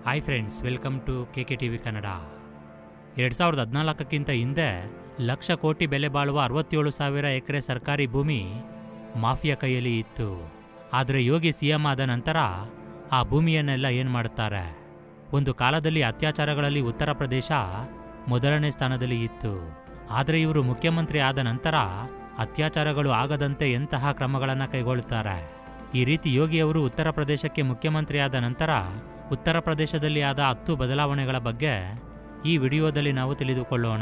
hi friends welcome to K K T V Kannada ಎರಡು ಸಾವಿರದ ಹದಿನಾಲ್ಕಕ್ಕಿಂತ ಹಿಂದೆ ಲಕ್ಷ ಕೋಟಿ ಬೆಲೆ ಬಾಳುವ ಅರವತ್ತೇಳು ಸಾವಿರ ಎಕರೆ ಸರ್ಕಾರಿ ಭೂಮಿ ಮಾಫಿಯಾ ಕೈಯಲ್ಲಿ ಇತ್ತು ಆದರೆ ಯೋಗಿ ಸಿ ಎಂ ಆದ ನಂತರ ಆ ಭೂಮಿಯನ್ನೆಲ್ಲ ಏನು ಮಾಡುತ್ತಾರೆ ಒಂದು ಕಾಲದಲ್ಲಿ ಅತ್ಯಾಚಾರಗಳಲ್ಲಿ ಉತ್ತರ ಪ್ರದೇಶ ಮೊದಲನೇ ಸ್ಥಾನದಲ್ಲಿ ಇತ್ತು ಆದರೆ ಇವರು ಮುಖ್ಯಮಂತ್ರಿ ಆದ ನಂತರ ಅತ್ಯಾಚಾರಗಳು ಆಗದಂತೆ ಎಂತಹ ಕ್ರಮಗಳನ್ನು ಕೈಗೊಳ್ಳುತ್ತಾರೆ ಈ ರೀತಿ ಯೋಗಿಯವರು ಉತ್ತರ ಪ್ರದೇಶಕ್ಕೆ ಮುಖ್ಯಮಂತ್ರಿ ಆದ ನಂತರ ಉತ್ತರ ಪ್ರದೇಶದಲ್ಲಿ ಆದ ಹತ್ತು ಬದಲಾವಣೆಗಳ ಬಗ್ಗೆ ಈ ವಿಡಿಯೋದಲ್ಲಿ ನಾವು ತಿಳಿದುಕೊಳ್ಳೋಣ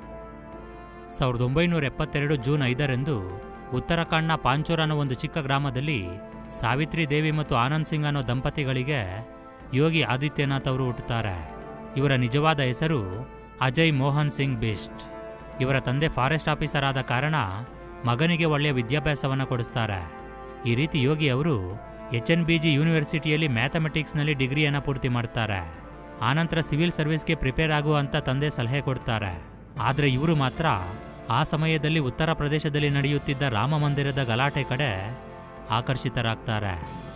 ಸಾವಿರದ ಒಂಬೈನೂರ ಎಪ್ಪತ್ತೆರಡು ಜೂನ್ ಐದರಂದು ಉತ್ತರಾಖಂಡ್ನ ಪಾಂಚೋರ್ ಅನ್ನೋ ಒಂದು ಚಿಕ್ಕ ಗ್ರಾಮದಲ್ಲಿ ಸಾವಿತ್ರಿ ದೇವಿ ಮತ್ತು ಆನಂದ್ ಸಿಂಗ್ ಅನ್ನೋ ದಂಪತಿಗಳಿಗೆ ಯೋಗಿ ಆದಿತ್ಯನಾಥ್ ಅವರು ಹುಟ್ಟುತ್ತಾರೆ ಇವರ ನಿಜವಾದ ಹೆಸರು ಅಜಯ್ ಮೋಹನ್ ಸಿಂಗ್ ಬಿಸ್ಟ್ ಇವರ ತಂದೆ ಫಾರೆಸ್ಟ್ ಆಫೀಸರ್ ಆದ ಕಾರಣ ಮಗನಿಗೆ ಒಳ್ಳೆಯ ವಿದ್ಯಾಭ್ಯಾಸವನ್ನು ಕೊಡಿಸ್ತಾರೆ ಈ ರೀತಿ ಯೋಗಿ ಅವರು ಎಚ್ ಎನ್ ಬಿ ಜಿ ಯೂನಿವರ್ಸಿಟಿಯಲ್ಲಿ ಮ್ಯಾಥಮೆಟಿಕ್ಸ್ನಲ್ಲಿ ಡಿಗ್ರಿಯನ್ನು ಪೂರ್ತಿ ಮಾಡ್ತಾರೆ ಆನಂತರ ಸಿವಿಲ್ ಸರ್ವಿಸ್ಗೆ ಪ್ರಿಪೇರ್ ಆಗುವಂತ ತಂದೆ ಸಲಹೆ ಕೊಡ್ತಾರೆ ಆದರೆ ಇವರು ಮಾತ್ರ ಆ ಸಮಯದಲ್ಲಿ ಉತ್ತರ ಪ್ರದೇಶದಲ್ಲಿ ನಡೆಯುತ್ತಿದ್ದ ರಾಮ ಮಂದಿರದ ಗಲಾಟೆ ಕಡೆ ಆಕರ್ಷಿತರಾಗ್ತಾರೆ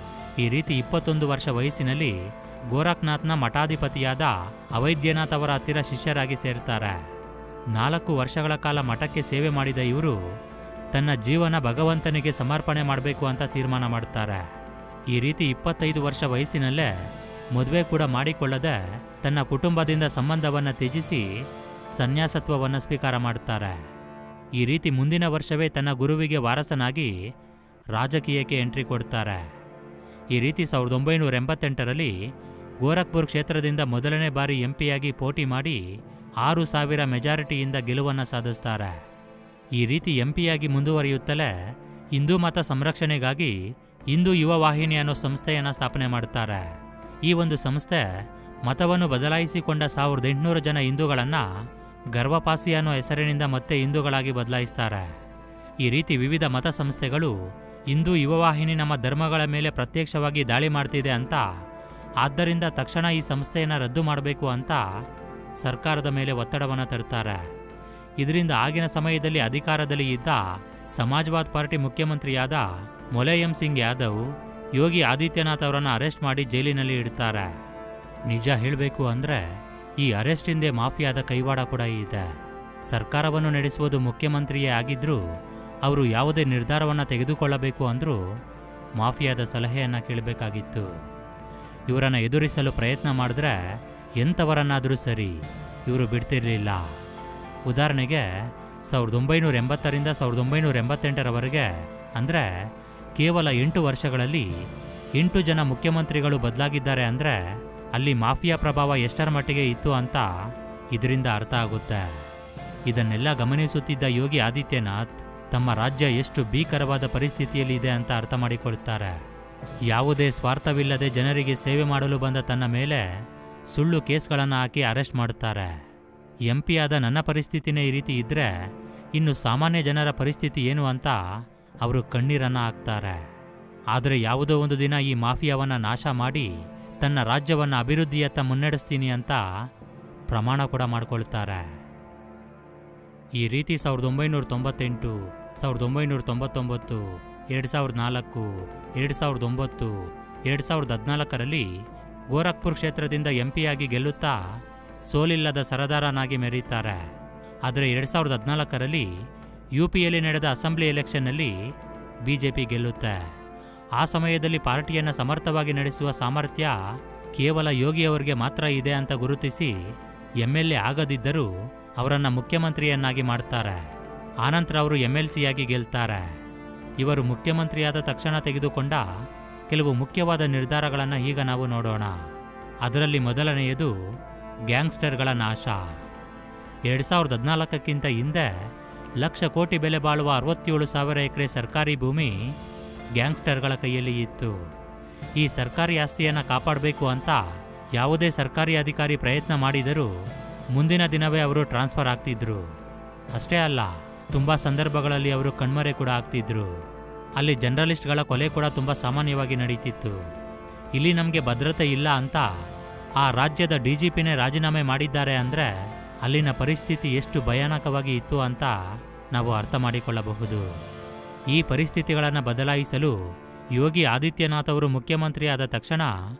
ಈ ರೀತಿ ಇಪ್ಪತ್ತೊಂದು ವರ್ಷ ವಯಸ್ಸಿನಲ್ಲಿ ಗೋರಖ್ನಾಥ್ನ ಮಠಾಧಿಪತಿಯಾದ ಅವೈದ್ಯನಾಥ್ ಅವರ ಹತ್ತಿರ ಶಿಷ್ಯರಾಗಿ ಸೇರ್ತಾರೆ ನಾಲ್ಕು ವರ್ಷಗಳ ಕಾಲ ಮಠಕ್ಕೆ ಸೇವೆ ಮಾಡಿದ ಇವರು ತನ್ನ ಜೀವನ ಭಗವಂತನಿಗೆ ಸಮರ್ಪಣೆ ಮಾಡಬೇಕು ಅಂತ ತೀರ್ಮಾನ ಮಾಡ್ತಾರೆ ಈ ರೀತಿ ಇಪ್ಪತ್ತೈದು ವರ್ಷ ವಯಸ್ಸಿನಲ್ಲೇ ಮದುವೆ ಕೂಡ ಮಾಡಿಕೊಳ್ಳದೆ ತನ್ನ ಕುಟುಂಬದಿಂದ ಸಂಬಂಧವನ್ನು ತ್ಯಜಿಸಿ ಸನ್ಯಾಸತ್ವವನ್ನು ಸ್ವೀಕಾರ ಮಾಡುತ್ತಾರೆ ಈ ರೀತಿ ಮುಂದಿನ ವರ್ಷವೇ ತನ್ನ ಗುರುವಿಗೆ ವಾರಸನಾಗಿ ರಾಜಕೀಯಕ್ಕೆ ಎಂಟ್ರಿ ಕೊಡ್ತಾರೆ ಈ ರೀತಿ ಸಾವಿರದ ಒಂಬೈನೂರ ಎಂಬತ್ತೆಂಟರಲ್ಲಿ ಗೋರಖ್ಪುರ್ ಕ್ಷೇತ್ರದಿಂದ ಮೊದಲನೇ ಬಾರಿ ಎಂಪಿಯಾಗಿ ಪೋಟಿ ಮಾಡಿ ಆರು ಸಾವಿರ ಮೆಜಾರಿಟಿಯಿಂದ ಗೆಲುವನ್ನು ಸಾಧಿಸ್ತಾರೆ ಈ ರೀತಿ ಎಂಪಿಯಾಗಿ ಮುಂದುವರಿಯುತ್ತಲೇ ಹಿಂದೂ ಮತ ಸಂರಕ್ಷಣೆಗಾಗಿ ಹಿಂದೂ ಯುವ ವಾಹಿನಿ ಅನ್ನೋ ಸಂಸ್ಥೆಯನ್ನು ಸ್ಥಾಪನೆ ಮಾಡುತ್ತಾರೆ ಈ ಒಂದು ಸಂಸ್ಥೆ ಮತವನ್ನು ಬದಲಾಯಿಸಿಕೊಂಡ ಸಾವಿರದ ಎಂಟುನೂರು ಜನ ಹಿಂದೂಗಳನ್ನು ಗರ್ವಪಾಸಿ ಅನ್ನೋ ಹೆಸರಿನಿಂದ ಮತ್ತೆ ಹಿಂದೂಗಳಾಗಿ ಬದಲಾಯಿಸ್ತಾರೆ ಈ ರೀತಿ ವಿವಿಧ ಮತ ಸಂಸ್ಥೆಗಳು ಹಿಂದೂ ಯುವವಾಹಿನಿ ನಮ್ಮ ಧರ್ಮಗಳ ಮೇಲೆ ಪ್ರತ್ಯಕ್ಷವಾಗಿ ದಾಳಿ ಮಾಡ್ತಿದೆ ಅಂತ ಆದ್ದರಿಂದ ತಕ್ಷಣ ಈ ಸಂಸ್ಥೆಯನ್ನು ರದ್ದು ಮಾಡಬೇಕು ಅಂತ ಸರ್ಕಾರದ ಮೇಲೆ ಒತ್ತಡವನ್ನು ತರುತ್ತಾರೆ ಇದರಿಂದ ಆಗಿನ ಸಮಯದಲ್ಲಿ ಅಧಿಕಾರದಲ್ಲಿ ಇದ್ದ ಸಮಾಜ್ವಾದ್ ಪಾರ್ಟಿ ಮುಖ್ಯಮಂತ್ರಿಯಾದ ಮೊಲಾಯಂ ಸಿಂಗ್ ಯಾದವ್ ಯೋಗಿ ಆದಿತ್ಯನಾಥ್ ಅವರನ್ನು ಅರೆಸ್ಟ್ ಮಾಡಿ ಜೈಲಿನಲ್ಲಿ ಇಡ್ತಾರೆ ನಿಜ ಹೇಳಬೇಕು ಅಂದರೆ ಈ ಅರೆಸ್ಟ್ ಹಿಂದೆ ಮಾಫಿಯಾದ ಕೈವಾಡ ಕೂಡ ಇದೆ ಸರ್ಕಾರವನ್ನು ನಡೆಸುವುದು ಮುಖ್ಯಮಂತ್ರಿಯೇ ಆಗಿದ್ರೂ ಅವರು ಯಾವುದೇ ನಿರ್ಧಾರವನ್ನು ತೆಗೆದುಕೊಳ್ಳಬೇಕು ಅಂದರೂ ಮಾಫಿಯಾದ ಸಲಹೆಯನ್ನು ಕೇಳಬೇಕಾಗಿತ್ತು ಇವರನ್ನು ಎದುರಿಸಲು ಪ್ರಯತ್ನ ಮಾಡಿದ್ರೆ ಎಂಥವರನ್ನಾದರೂ ಸರಿ ಇವರು ಬಿಡ್ತಿರಲಿಲ್ಲ ಉದಾಹರಣೆಗೆ ಸಾವಿರದ ಒಂಬೈನೂರ ಎಂಬತ್ತರಿಂದ ಸಾವಿರದ ಒಂಬೈನೂರ ಎಂಬತ್ತೆಂಟರವರೆಗೆ ಅಂದರೆ ಕೇವಲ ಎಂಟು ವರ್ಷಗಳಲ್ಲಿ ಎಂಟು ಜನ ಮುಖ್ಯಮಂತ್ರಿಗಳು ಬದಲಾಗಿದ್ದಾರೆ ಅಂದರೆ ಅಲ್ಲಿ ಮಾಫಿಯಾ ಪ್ರಭಾವ ಎಷ್ಟರ ಮಟ್ಟಿಗೆ ಇತ್ತು ಅಂತ ಇದರಿಂದ ಅರ್ಥ ಆಗುತ್ತೆ ಇದನ್ನೆಲ್ಲ ಗಮನಿಸುತ್ತಿದ್ದ ಯೋಗಿ ಆದಿತ್ಯನಾಥ್ ತಮ್ಮ ರಾಜ್ಯ ಎಷ್ಟು ಭೀಕರವಾದ ಪರಿಸ್ಥಿತಿಯಲ್ಲಿ ಇದೆ ಅಂತ ಅರ್ಥ ಮಾಡಿಕೊಳ್ಳುತ್ತಾರೆ ಯಾವುದೇ ಸ್ವಾರ್ಥವಿಲ್ಲದೆ ಜನರಿಗೆ ಸೇವೆ ಮಾಡಲು ಬಂದ ತನ್ನ ಮೇಲೆ ಸುಳ್ಳು ಕೇಸ್ಗಳನ್ನು ಹಾಕಿ ಅರೆಸ್ಟ್ ಮಾಡುತ್ತಾರೆ ಎಂ ಪಿ ಆದ ನನ್ನ ಪರಿಸ್ಥಿತಿನೇ ಈ ರೀತಿ ಇದ್ದರೆ ಇನ್ನು ಸಾಮಾನ್ಯ ಜನರ ಪರಿಸ್ಥಿತಿ ಏನು ಅಂತ ಅವರು ಕಣ್ಣೀರನ್ನು ಹಾಕ್ತಾರೆ ಆದರೆ ಯಾವುದೋ ಒಂದು ದಿನ ಈ ಮಾಫಿಯಾವನ್ನು ನಾಶ ಮಾಡಿ ತನ್ನ ರಾಜ್ಯವನ್ನು ಅಭಿವೃದ್ಧಿಯತ್ತ ಮುನ್ನಡೆಸ್ತೀನಿ ಅಂತ ಪ್ರಮಾಣ ಕೂಡ ಮಾಡಿಕೊಳ್ತಾರೆ ಈ ರೀತಿ ಸಾವಿರದ ಒಂಬೈನೂರ ತೊಂಬತ್ತೆಂಟು ಸಾವಿರದ ಒಂಬೈನೂರ ತೊಂಬತ್ತೊಂಬತ್ತು ಎರಡು ಸಾವಿರದ ನಾಲ್ಕು ಎರಡು ಸಾವಿರದ ಒಂಬತ್ತು ಎರಡು ಸಾವಿರದ ಹದಿನಾಲ್ಕರಲ್ಲಿ ಗೋರಖ್ಪುರ್ ಕ್ಷೇತ್ರದಿಂದ ಎಂಪಿಯಾಗಿ ಗೆಲ್ಲುತ್ತಾ ಸೋಲಿಲ್ಲದ ಸರದಾರನಾಗಿ ಮೆರೆಯುತ್ತಾರೆ ಆದರೆ ಎರಡು ಸಾವಿರದ ಹದಿನಾಲ್ಕರಲ್ಲಿ ಯು ಪಿಯಲ್ಲಿ ನಡೆದ ಅಸೆಂಬ್ಲಿ ಎಲೆಕ್ಷನ್ನಲ್ಲಿ ಬಿಜೆಪಿ ಗೆಲ್ಲುತ್ತೆ ಆ ಸಮಯದಲ್ಲಿ ಪಾರ್ಟಿಯನ್ನು ಸಮರ್ಥವಾಗಿ ನಡೆಸುವ ಸಾಮರ್ಥ್ಯ ಕೇವಲ ಯೋಗಿಯವರಿಗೆ ಮಾತ್ರ ಇದೆ ಅಂತ ಗುರುತಿಸಿ ಎಂ ಎಲ್ ಎ ಆಗದಿದ್ದರೂ ಅವರನ್ನು ಮುಖ್ಯಮಂತ್ರಿಯನ್ನಾಗಿ ಮಾಡ್ತಾರೆ ಆನಂತರ ಅವರು ಎಂ ಎಲ್ ಸಿಯಾಗಿ ಗೆಲ್ತಾರೆ ಇವರು ಮುಖ್ಯಮಂತ್ರಿಯಾದ ತಕ್ಷಣ ತೆಗೆದುಕೊಂಡ ಕೆಲವು ಮುಖ್ಯವಾದ ನಿರ್ಧಾರಗಳನ್ನು ಈಗ ನಾವು ನೋಡೋಣ ಅದರಲ್ಲಿ ಮೊದಲನೆಯದು ಗ್ಯಾಂಗ್ಸ್ಟರ್ಗಳ ನಾಶ ಎರಡು ಸಾವಿರದ ಹದಿನಾಲ್ಕಕ್ಕಿಂತ ಹಿಂದೆ ಲಕ್ಷ ಕೋಟಿ ಬೆಲೆ ಬಾಳುವ ಅರವತ್ತೇಳು ಸಾವಿರ ಎಕರೆ ಸರ್ಕಾರಿ ಭೂಮಿ ಗ್ಯಾಂಗ್ಸ್ಟರ್ಗಳ ಕೈಯಲ್ಲಿ ಇತ್ತು ಈ ಸರ್ಕಾರಿ ಆಸ್ತಿಯನ್ನು ಕಾಪಾಡಬೇಕು ಅಂತ ಯಾವುದೇ ಸರ್ಕಾರಿ ಅಧಿಕಾರಿ ಪ್ರಯತ್ನ ಮಾಡಿದರೂ ಮುಂದಿನ ದಿನವೇ ಅವರು ಟ್ರಾನ್ಸ್ಫರ್ ಆಗ್ತಿದ್ರು ಅಷ್ಟೇ ಅಲ್ಲ ತುಂಬ ಸಂದರ್ಭಗಳಲ್ಲಿ ಅವರು ಕಣ್ಮರೆ ಕೂಡ ಆಗ್ತಿದ್ರು ಅಲ್ಲಿ ಜರ್ನಲಿಸ್ಟ್ಗಳ ಕೊಲೆ ಕೂಡ ತುಂಬ ಸಾಮಾನ್ಯವಾಗಿ ನಡೀತಿತ್ತು ಇಲ್ಲಿ ನಮಗೆ ಭದ್ರತೆ ಇಲ್ಲ ಅಂತ ಆ ರಾಜ್ಯದ ಡಿ ಜಿ ಪಿನೇ ರಾಜೀನಾಮೆ ಮಾಡಿದ್ದಾರೆ ಅಂದರೆ ಅಲ್ಲಿನ ಪರಿಸ್ಥಿತಿ ಎಷ್ಟು ಭಯಾನಕವಾಗಿ ಇತ್ತು ಅಂತ ನಾವು ಅರ್ಥ ಮಾಡಿಕೊಳ್ಳಬಹುದು ಈ ಪರಿಸ್ಥಿತಿಗಳನ್ನು ಬದಲಾಯಿಸಲು ಯೋಗಿ ಆದಿತ್ಯನಾಥ್ ಅವರು ಮುಖ್ಯಮಂತ್ರಿ ಆದ ತಕ್ಷಣ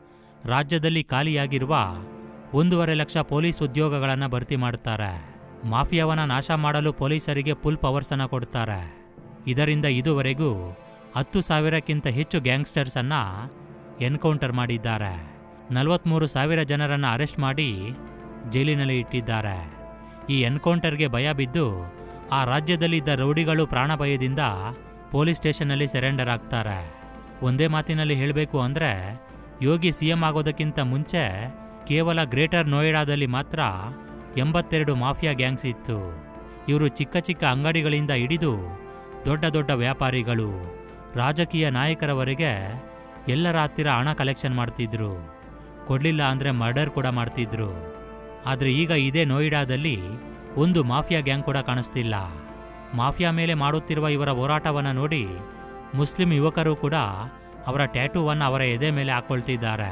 ರಾಜ್ಯದಲ್ಲಿ ಖಾಲಿಯಾಗಿರುವ ಒಂದೂವರೆ ಲಕ್ಷ ಪೊಲೀಸ್ ಉದ್ಯೋಗಗಳನ್ನು ಭರ್ತಿ ಮಾಡ್ತಾರೆ ಮಾಫಿಯಾವನ್ನ ನಾಶ ಮಾಡಲು ಪೊಲೀಸರಿಗೆ ಫುಲ್ ಪವರ್ಸನ್ನು ಕೊಡ್ತಾರೆ ಇದರಿಂದ ಇದುವರೆಗೂ ಹತ್ತು ಸಾವಿರಕ್ಕಿಂತ ಹೆಚ್ಚು ಗ್ಯಾಂಗ್ಸ್ಟರ್ಸನ್ನು ಎನ್ಕೌಂಟರ್ ಮಾಡಿದ್ದಾರೆ ನಲವತ್ತ್ಮೂರು ಸಾವಿರ ಜನರನ್ನು ಅರೆಸ್ಟ್ ಮಾಡಿ ಜೈಲಿನಲ್ಲಿ ಇಟ್ಟಿದ್ದಾರೆ ಈ ಎನ್ಕೌಂಟರ್ಗೆ ಭಯ ಬಿದ್ದು ಆ ರಾಜ್ಯದಲ್ಲಿದ್ದ ರೌಡಿಗಳು ಪ್ರಾಣ ಭಯದಿಂದ ಪೊಲೀಸ್ ಸ್ಟೇಷನ್ನಲ್ಲಿ ಸೆರೆಂಡರ್ ಆಗ್ತಾರೆ ಒಂದೇ ಮಾತಿನಲ್ಲಿ ಹೇಳಬೇಕು ಅಂದರೆ ಯೋಗಿ ಸಿ ಎಂ ಆಗೋದಕ್ಕಿಂತ ಮುಂಚೆ ಕೇವಲ ಗ್ರೇಟರ್ ನೋಯ್ಡಾದಲ್ಲಿ ಮಾತ್ರ ಎಂಬತ್ತೆರಡು ಮಾಫಿಯಾ ಗ್ಯಾಂಗ್ಸ್ ಇತ್ತು ಇವರು ಚಿಕ್ಕ ಚಿಕ್ಕ ಅಂಗಡಿಗಳಿಂದ ಹಿಡಿದು ದೊಡ್ಡ ದೊಡ್ಡ ವ್ಯಾಪಾರಿಗಳು ರಾಜಕೀಯ ನಾಯಕರವರೆಗೆ ಎಲ್ಲರ ಹತ್ತಿರ ಹಣ ಕಲೆಕ್ಷನ್ ಮಾಡ್ತಿದ್ರು ಕೊಡಲಿಲ್ಲ ಅಂದರೆ ಮರ್ಡರ್ ಕೂಡ ಮಾಡ್ತಿದ್ರು ಆದರೆ ಈಗ ಇದೇ ನೋಯ್ಡಾದಲ್ಲಿ ಒಂದು ಮಾಫಿಯಾ ಗ್ಯಾಂಗ್ ಕೂಡ ಕಾಣಿಸ್ತಿಲ್ಲ ಮಾಫಿಯಾ ಮೇಲೆ ಮಾಡುತ್ತಿರುವ ಇವರ ಹೋರಾಟವನ್ನು ನೋಡಿ ಮುಸ್ಲಿಂ ಯುವಕರು ಕೂಡ ಅವರ ಟ್ಯಾಟೂವನ್ನು ಅವರ ಎದೆ ಮೇಲೆ ಹಾಕೊಳ್ತಿದ್ದಾರೆ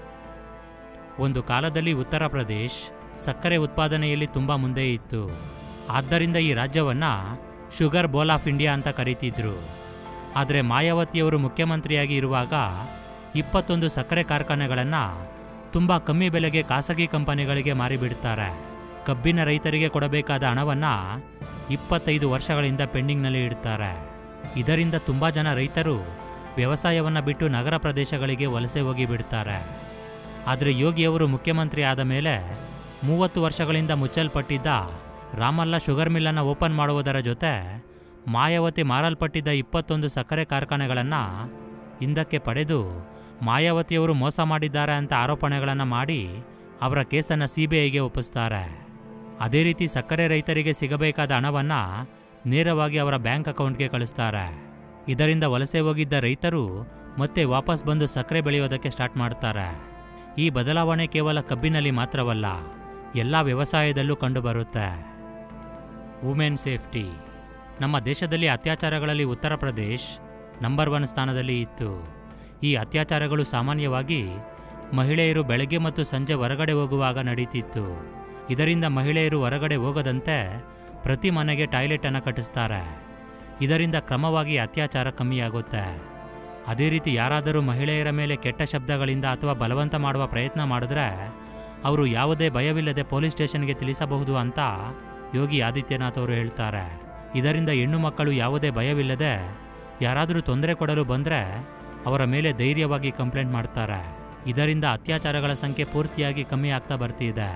ಒಂದು ಕಾಲದಲ್ಲಿ ಉತ್ತರ ಪ್ರದೇಶ್ ಸಕ್ಕರೆ ಉತ್ಪಾದನೆಯಲ್ಲಿ ತುಂಬ ಮುಂದೆ ಇತ್ತು ಆದ್ದರಿಂದ ಈ ರಾಜ್ಯವನ್ನ ಶುಗರ್ ಬೋಲ್ ಆಫ್ ಇಂಡಿಯಾ ಅಂತ ಕರೀತಿದ್ರು ಆದರೆ ಮಾಯಾವತಿಯವರು ಮುಖ್ಯಮಂತ್ರಿಯಾಗಿ ಇರುವಾಗ ಇಪ್ಪತ್ತೊಂದು ಸಕ್ಕರೆ ಕಾರ್ಖಾನೆಗಳನ್ನು ತುಂಬ ಕಮ್ಮಿ ಬೆಲೆಗೆ ಖಾಸಗಿ ಕಂಪನಿಗಳಿಗೆ ಮಾರಿಬಿಡ್ತಾರೆ ಕಬ್ಬಿನ ರೈತರಿಗೆ ಕೊಡಬೇಕಾದ ಹಣವನ್ನು ಇಪ್ಪತ್ತೈದು ವರ್ಷಗಳಿಂದ ಪೆಂಡಿಂಗ್ನಲ್ಲಿ ಇಡ್ತಾರೆ ಇದರಿಂದ ತುಂಬ ಜನ ರೈತರು ವ್ಯವಸಾಯವನ್ನು ಬಿಟ್ಟು ನಗರ ಪ್ರದೇಶಗಳಿಗೆ ವಲಸೆ ಹೋಗಿ ಬಿಡ್ತಾರೆ ಆದರೆ ಯೋಗಿಯವರು ಮುಖ್ಯಮಂತ್ರಿ ಆದ ಮೇಲೆ ಮೂವತ್ತು ವರ್ಷಗಳಿಂದ ಮುಚ್ಚಲ್ಪಟ್ಟಿದ್ದ ರಾಮಲ್ಲ ಶುಗರ್ ಮಿಲ್ಲನ್ನು ಓಪನ್ ಮಾಡುವುದರ ಜೊತೆ ಮಾಯಾವತಿ ಮಾರಲ್ಪಟ್ಟಿದ್ದ ಇಪ್ಪತ್ತೊಂದು ಸಕ್ಕರೆ ಕಾರ್ಖಾನೆಗಳನ್ನು ಹಿಂದಕ್ಕೆ ಪಡೆದು ಮಾಯಾವತಿಯವರು ಮೋಸ ಮಾಡಿದ್ದಾರೆ ಅಂತ ಆರೋಪಣೆಗಳನ್ನು ಮಾಡಿ ಅವರ ಕೇಸನ್ನು ಸಿ ಬಿ ಐಗೆ ಒಪ್ಪಿಸ್ತಾರೆ ಅದೇ ರೀತಿ ಸಕ್ಕರೆ ರೈತರಿಗೆ ಸಿಗಬೇಕಾದ ಹಣವನ್ನು ನೇರವಾಗಿ ಅವರ ಬ್ಯಾಂಕ್ ಅಕೌಂಟ್ಗೆ ಕಳಿಸ್ತಾರೆ ಇದರಿಂದ ವಲಸೆ ಹೋಗಿದ್ದ ರೈತರು ಮತ್ತೆ ವಾಪಸ್ ಬಂದು ಸಕ್ಕರೆ ಬೆಳೆಯೋದಕ್ಕೆ ಸ್ಟಾರ್ಟ್ ಮಾಡ್ತಾರೆ ಈ ಬದಲಾವಣೆ ಕೇವಲ ಕಬ್ಬಿನಲ್ಲಿ ಮಾತ್ರವಲ್ಲ ಎಲ್ಲ ವ್ಯವಸಾಯದಲ್ಲೂ ಕಂಡುಬರುತ್ತೆ ವುಮೆನ್ ಸೇಫ್ಟಿ ನಮ್ಮ ದೇಶದಲ್ಲಿ ಅತ್ಯಾಚಾರಗಳಲ್ಲಿ ಉತ್ತರ ಪ್ರದೇಶ್ ನಂಬರ್ ಒನ್ ಸ್ಥಾನದಲ್ಲಿ ಇತ್ತು ಈ ಅತ್ಯಾಚಾರಗಳು ಸಾಮಾನ್ಯವಾಗಿ ಮಹಿಳೆಯರು ಬೆಳಗ್ಗೆ ಮತ್ತು ಸಂಜೆ ಹೊರಗಡೆ ಹೋಗುವಾಗ ನಡೀತಿತ್ತು ಇದರಿಂದ ಮಹಿಳೆಯರು ಹೊರಗಡೆ ಹೋಗದಂತೆ ಪ್ರತಿ ಮನೆಗೆ ಟಾಯ್ಲೆಟ್ ಅನ್ನು ಕಟ್ಟಿಸ್ತಾರೆ ಇದರಿಂದ ಕ್ರಮವಾಗಿ ಅತ್ಯಾಚಾರ ಕಮ್ಮಿಯಾಗುತ್ತೆ ಅದೇ ರೀತಿ ಯಾರಾದರೂ ಮಹಿಳೆಯರ ಮೇಲೆ ಕೆಟ್ಟ ಶಬ್ದಗಳಿಂದ ಅಥವಾ ಬಲವಂತ ಮಾಡುವ ಪ್ರಯತ್ನ ಮಾಡಿದ್ರೆ ಅವರು ಯಾವುದೇ ಭಯವಿಲ್ಲದೆ ಪೊಲೀಸ್ ಸ್ಟೇಷನ್ಗೆ ತಿಳಿಸಬಹುದು ಅಂತ ಯೋಗಿ ಆದಿತ್ಯನಾಥ್ ಅವರು ಹೇಳ್ತಾರೆ ಇದರಿಂದ ಹೆಣ್ಣು ಮಕ್ಕಳು ಯಾವುದೇ ಭಯವಿಲ್ಲದೆ ಯಾರಾದರೂ ತೊಂದರೆ ಕೊಡಲು ಬಂದರೆ ಅವರ ಮೇಲೆ ಧೈರ್ಯವಾಗಿ ಕಂಪ್ಲೇಂಟ್ ಮಾಡ್ತಾರೆ ಇದರಿಂದ ಅತ್ಯಾಚಾರಗಳ ಸಂಖ್ಯೆ ಪೂರ್ತಿಯಾಗಿ ಕಮ್ಮಿ ಆಗ್ತಾ ಬರ್ತಿದೆ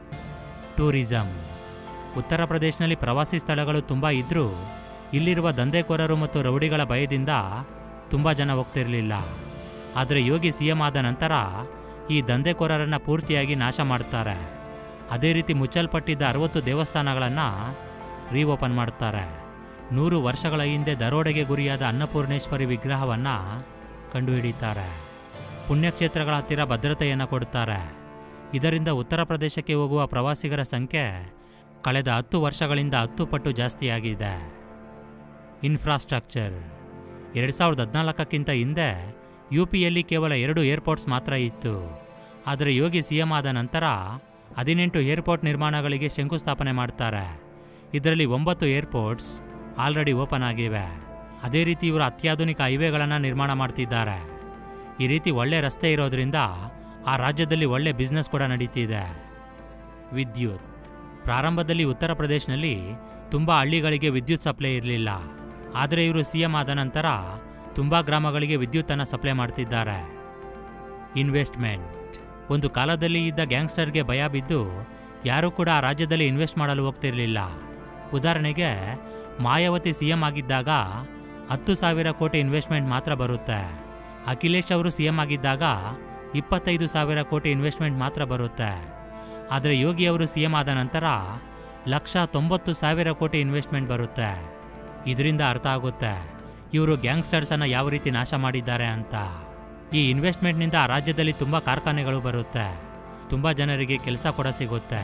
ಟೂರಿಸಂ ಉತ್ತರ ಪ್ರದೇಶನಲ್ಲಿ ಪ್ರವಾಸಿ ಸ್ಥಳಗಳು ತುಂಬ ಇದ್ದರೂ ಇಲ್ಲಿರುವ ದಂಧೆಕೋರರು ಮತ್ತು ರೌಡಿಗಳ ಭಯದಿಂದ ತುಂಬ ಜನ ಹೋಗ್ತಿರಲಿಲ್ಲ ಆದರೆ ಯೋಗಿ ಸಿ ಎಂ ಆದ ನಂತರ ಈ ದಂಧೆಕೋರರನ್ನು ಪೂರ್ತಿಯಾಗಿ ನಾಶ ಮಾಡ್ತಾರೆ ಅದೇ ರೀತಿ ಮುಚ್ಚಲ್ಪಟ್ಟಿದ್ದ ಅರವತ್ತು ದೇವಸ್ಥಾನಗಳನ್ನು ರೀಓಪನ್ ಮಾಡ್ತಾರೆ ನೂರು ವರ್ಷಗಳ ಹಿಂದೆ ದರೋಡೆಗೆ ಗುರಿಯಾದ ಅನ್ನಪೂರ್ಣೇಶ್ವರಿ ವಿಗ್ರಹವನ್ನು ಕಂಡುಹಿಡಿತಾರೆ ಪುಣ್ಯಕ್ಷೇತ್ರಗಳ ಹತ್ತಿರ ಭದ್ರತೆಯನ್ನು ಕೊಡ್ತಾರೆ ಇದರಿಂದ ಉತ್ತರ ಪ್ರದೇಶಕ್ಕೆ ಹೋಗುವ ಪ್ರವಾಸಿಗರ ಸಂಖ್ಯೆ ಕಳೆದ ಹತ್ತು ವರ್ಷಗಳಿಂದ ಹತ್ತು ಪಟ್ಟು ಜಾಸ್ತಿಯಾಗಿದೆ ಇನ್ಫ್ರಾಸ್ಟ್ರಕ್ಚರ್ ಎರಡು ಸಾವಿರದ ಹದಿನಾಲ್ಕಕ್ಕಿಂತ ಹಿಂದೆ ಯು ಪಿಯಲ್ಲಿ ಕೇವಲ ಎರಡು ಏರ್ಪೋರ್ಟ್ಸ್ ಮಾತ್ರ ಇತ್ತು ಆದರೆ ಯೋಗಿ ಸಿ ಎಂ ಆದ ನಂತರ ಹದಿನೆಂಟು ಏರ್ಪೋರ್ಟ್ ನಿರ್ಮಾಣಗಳಿಗೆ ಶಂಕುಸ್ಥಾಪನೆ ಮಾಡ್ತಾರೆ ಇದರಲ್ಲಿ ಒಂಬತ್ತು ಏರ್ಪೋರ್ಟ್ಸ್ ಆಲ್ರೆಡಿ ಓಪನ್ ಆಗಿವೆ ಅದೇ ರೀತಿ ಇವರು ಅತ್ಯಾಧುನಿಕ ಹೈವೇಗಳನ್ನು ನಿರ್ಮಾಣ ಮಾಡ್ತಿದ್ದಾರೆ ಈ ರೀತಿ ಒಳ್ಳೆ ರಸ್ತೆ ಇರೋದ್ರಿಂದ ಆ ರಾಜ್ಯದಲ್ಲಿ ಒಳ್ಳೆ ಬಿಸ್ನೆಸ್ ಕೂಡ ನಡೀತಿದೆ ವಿದ್ಯುತ್ ಪ್ರಾರಂಭದಲ್ಲಿ ಉತ್ತರ ಪ್ರದೇಶನಲ್ಲಿ ತುಂಬ ಹಳ್ಳಿಗಳಿಗೆ ವಿದ್ಯುತ್ ಸಪ್ಲೈ ಇರಲಿಲ್ಲ ಆದರೆ ಇವರು ಸಿ ಎಂ ಆದ ನಂತರ ತುಂಬ ಗ್ರಾಮಗಳಿಗೆ ವಿದ್ಯುತ್ತನ್ನು ಸಪ್ಲೈ ಮಾಡ್ತಿದ್ದಾರೆ ಇನ್ವೆಸ್ಟ್ಮೆಂಟ್ ಒಂದು ಕಾಲದಲ್ಲಿ ಇದ್ದ ಗ್ಯಾಂಗ್ಸ್ಟರ್ಗೆ ಭಯ ಬಿದ್ದು ಯಾರೂ ಕೂಡ ಆ ರಾಜ್ಯದಲ್ಲಿ ಇನ್ವೆಸ್ಟ್ ಮಾಡಲು ಹೋಗ್ತಿರಲಿಲ್ಲ ಉದಾಹರಣೆಗೆ ಮಾಯಾವತಿ ಸಿ ಎಂ ಆಗಿದ್ದಾಗ ಹತ್ತು ಸಾವಿರ ಕೋಟಿ ಇನ್ವೆಸ್ಟ್ಮೆಂಟ್ ಮಾತ್ರ ಬರುತ್ತೆ ಅಖಿಲೇಶ್ ಅವರು ಸಿ ಎಂ ಆಗಿದ್ದಾಗ ಇಪ್ಪತ್ತೈದು ಸಾವಿರ ಕೋಟಿ ಇನ್ವೆಸ್ಟ್ಮೆಂಟ್ ಮಾತ್ರ ಬರುತ್ತೆ ಆದರೆ ಯೋಗಿ ಅವರು ಸಿ ಎಂ ಆದ ನಂತರ ಲಕ್ಷ ತೊಂಬತ್ತು ಸಾವಿರ ಕೋಟಿ ಇನ್ವೆಸ್ಟ್ಮೆಂಟ್ ಬರುತ್ತೆ ಇದರಿಂದ ಅರ್ಥ ಆಗುತ್ತೆ ಇವರು ಗ್ಯಾಂಗ್ಸ್ಟರ್ಸನ್ನು ಯಾವ ರೀತಿ ನಾಶ ಮಾಡಿದ್ದಾರೆ ಅಂತ ಈ ಇನ್ವೆಸ್ಟ್ಮೆಂಟ್ನಿಂದ ಆ ರಾಜ್ಯದಲ್ಲಿ ತುಂಬ ಕಾರ್ಖಾನೆಗಳು ಬರುತ್ತೆ ತುಂಬ ಜನರಿಗೆ ಕೆಲಸ ಕೂಡ ಸಿಗುತ್ತೆ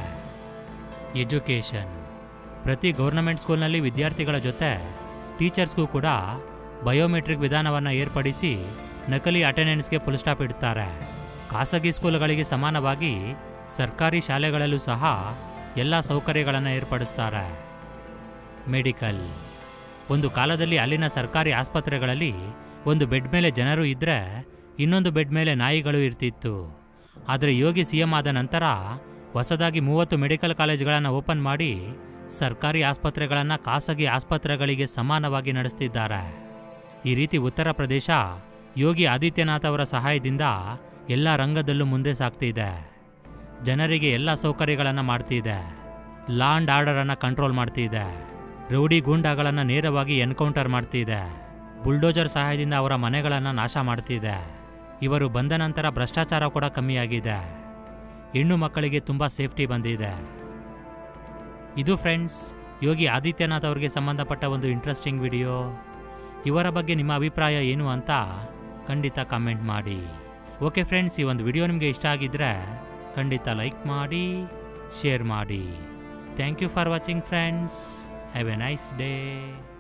ಎಜುಕೇಷನ್ ಪ್ರತಿ ಗೌರ್ನಮೆಂಟ್ ಸ್ಕೂಲ್ನಲ್ಲಿ ವಿದ್ಯಾರ್ಥಿಗಳ ಜೊತೆ ಟೀಚರ್ಸ್ಗೂ ಕೂಡ ಬಯೋಮೆಟ್ರಿಕ್ ವಿಧಾನವನ್ನು ಏರ್ಪಡಿಸಿ ನಕಲಿ ಅಟೆಂಡೆನ್ಸ್ಗೆ ಫುಲ್ ಸ್ಟಾಪ್ ಇಡ್ತಾರೆ ಖಾಸಗಿ ಸ್ಕೂಲ್ಗಳಿಗೆ ಸಮಾನವಾಗಿ ಸರ್ಕಾರಿ ಶಾಲೆಗಳಲ್ಲೂ ಸಹ ಎಲ್ಲ ಸೌಕರ್ಯಗಳನ್ನು ಏರ್ಪಡಿಸ್ತಾರೆ ಮೆಡಿಕಲ್ ಒಂದು ಕಾಲದಲ್ಲಿ ಅಲ್ಲಿನ ಸರ್ಕಾರಿ ಆಸ್ಪತ್ರೆಗಳಲ್ಲಿ ಒಂದು ಬೆಡ್ ಮೇಲೆ ಜನರು ಇದ್ದರೆ ಇನ್ನೊಂದು ಬೆಡ್ ಮೇಲೆ ನಾಯಿಗಳು ಇರ್ತಿತ್ತು ಆದರೆ ಯೋಗಿ ಸಿ ಎಂ ಆದ ನಂತರ ಹೊಸದಾಗಿ ಮೂವತ್ತು ಮೆಡಿಕಲ್ ಕಾಲೇಜುಗಳನ್ನು ಓಪನ್ ಮಾಡಿ ಸರ್ಕಾರಿ ಆಸ್ಪತ್ರೆಗಳನ್ನು ಖಾಸಗಿ ಆಸ್ಪತ್ರೆಗಳಿಗೆ ಸಮಾನವಾಗಿ ನಡೆಸ್ತಿದ್ದಾರೆ ಈ ರೀತಿ ಉತ್ತರ ಪ್ರದೇಶ ಯೋಗಿ ಆದಿತ್ಯನಾಥ್ ಅವರ ಸಹಾಯದಿಂದ ಎಲ್ಲ ರಂಗದಲ್ಲೂ ಮುಂದೆ ಸಾಗ್ತಿದೆ ಜನರಿಗೆ ಎಲ್ಲ ಸೌಕರ್ಯಗಳನ್ನು ಮಾಡ್ತಿದೆ ಲಾ ಅಂಡ್ ಆರ್ಡರನ್ನು ಕಂಟ್ರೋಲ್ ಮಾಡ್ತಿದೆ ರೌಡಿ ಗೂಂಡಾಗಳನ್ನು ನೇರವಾಗಿ ಎನ್ಕೌಂಟರ್ ಮಾಡ್ತಿದೆ ಬುಲ್ಡೋಜರ್ ಸಹಾಯದಿಂದ ಅವರ ಮನೆಗಳನ್ನು ನಾಶ ಮಾಡ್ತಿದೆ ಇವರು ಬಂದ ನಂತರ ಭ್ರಷ್ಟಾಚಾರ ಕೂಡ ಕಮ್ಮಿಯಾಗಿದೆ ಹೆಣ್ಣು ಮಕ್ಕಳಿಗೆ ತುಂಬ ಸೇಫ್ಟಿ ಬಂದಿದೆ ಇದು ಫ್ರೆಂಡ್ಸ್ ಯೋಗಿ ಆದಿತ್ಯನಾಥ್ ಅವರಿಗೆ ಸಂಬಂಧಪಟ್ಟ ಒಂದು ಇಂಟ್ರೆಸ್ಟಿಂಗ್ ವಿಡಿಯೋ ಇವರ ಬಗ್ಗೆ ನಿಮ್ಮ ಅಭಿಪ್ರಾಯ ಏನು ಅಂತ ಖಂಡಿತ ಕಮೆಂಟ್ ಮಾಡಿ ಓಕೆ ಫ್ರೆಂಡ್ಸ್ ಈ ಒಂದು ವಿಡಿಯೋ ನಿಮಗೆ ಇಷ್ಟ ಆಗಿದ್ರೆ ಖಂಡಿತ ಲೈಕ್ ಮಾಡಿ ಶೇರ್ ಮಾಡಿ thank you for watching friends have a nice day